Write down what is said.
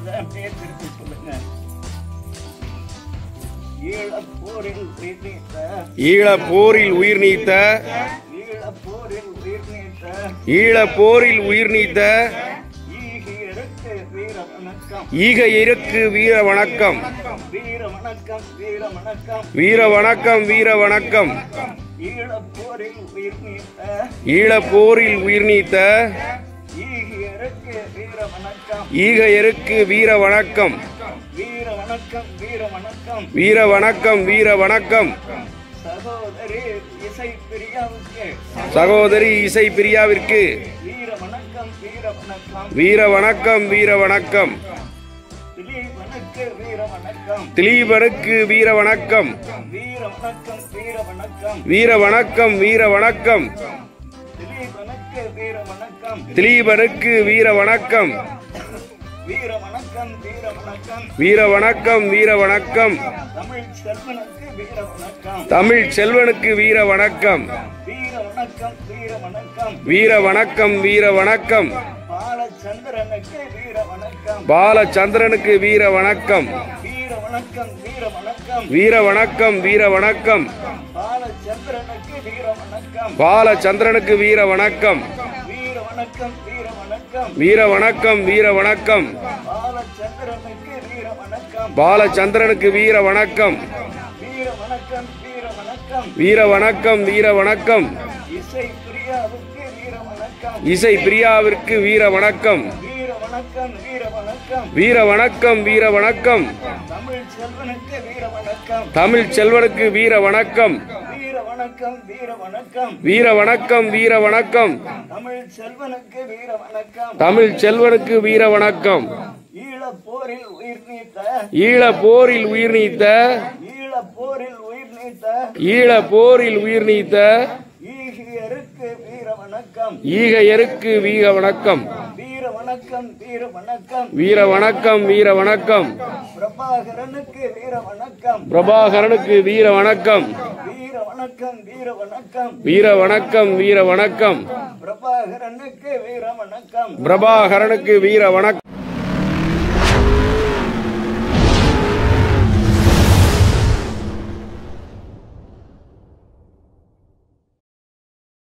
அதை அப்படியே திருப்பி சொல்லுங்க ஈழப்போரில் உயிர் நீத்த ஈழப் போரில் உயிர் நீத்த ஈழப்போரில் உயிர் நீத்த ஈழப் போரில் உயிர் நீத்த ஈகியருக்கு வீர வணக்கம் ஈக இருக்கு வீர வணக்கம் வீர வணக்கம் வீர வணக்கம் வீர வணக்கம் வீர வணக்கம் ஈழப்போரில் உயிர் நீத்த ஈழப் போரில் உயிர் நீத்த ஈகியருக்கு வீர வணக்கம் ஈக இருக்கு வீர வணக்கம் வீர வணக்கம் வீர வணக்கம் வீர வணக்கம் வீர வணக்கம் சகோதரி இசை பிரியாவுக்கு சகோதரி இசை பிரியாவிற்கு வீர வணக்கம் வீர வணக்கம் வீர வணக்கம் வீர வணக்கம் திலீபனுக்கு வீர வணக்கம் திலீபனுக்கு வீர வணக்கம் வீர வணக்கம் வீர வணக்கம் வீர வணக்கம் வீர வணக்கம் திலீபனுக்கு வீர வணக்கம் திலீபனுக்கு வீர வணக்கம் வீர வணக்கம் வீர வணக்கம் வீர வணக்கம் வீர வணக்கம் தமிழ் செல்வனுக்கு வீர வணக்கம் தமிழ் செல்வனுக்கு வீர வணக்கம் வீர வணக்கம் வீர வணக்கம் வீர வணக்கம் வீர வணக்கம் பாலச்சந்திரனுக்கு வீர வணக்கம் பாலச்சந்திரனுக்கு வீர வணக்கம் வீர வணக்கம் வீர வணக்கம் வீர வணக்கம் வீர வணக்கம் பாலச்சந்திரனுக்கு வீர வணக்கம் பாலச்சந்திரனுக்கு வீர வணக்கம் வீர வணக்கம் வீர வணக்கம் வீர வணக்கம் வீர வணக்கம் பாலச்சந்திரனுக்கு வீர வணக்கம் பாலச்சந்திரனுக்கு வீர வணக்கம் வீர வணக்கம் வீர வணக்கம் வீர வணக்கம் வீர வணக்கம் இசை பிரியாவுக்கு வீர வணக்கம் இசை பிரியாவிற்கு வீர வணக்கம் வீர வணக்கம் வீர வணக்கம் வீர வணக்கம் வீர வணக்கம் தமிழ் செல்வனுக்கு வீர வணக்கம் தமிழ் செல்வனுக்கு வீர வணக்கம் வீர வணக்கம் வீர வணக்கம் வீர வணக்கம் வீர வணக்கம் தமிழ் செல்வனுக்கு வீர வணக்கம் தமிழ் செல்வனுக்கு வீர வணக்கம் ஈழப் போரில் உயிர் நீத்த ஈழ போரில் உயிர் நீத்த ஈழப் போரில் உயிர் நீத்த ஈழ போரில் உயிர் நீத்த ஈகியருக்கு வீர வணக்கம் ஈகையருக்கு வீர வணக்கம் வீர வணக்கம் வீர வணக்கம் வீர வணக்கம் வீர வணக்கம் பிரபாகரனுக்கு வீர வணக்கம் பிரபாகரனுக்கு வீர வணக்கம் வீர வணக்கம் வீர வணக்கம் வீர வணக்கம் வீர வணக்கம் பிரபாகரனுக்கு வீர வணக்கம் பிரபாகரனுக்கு வீர வணக்கம்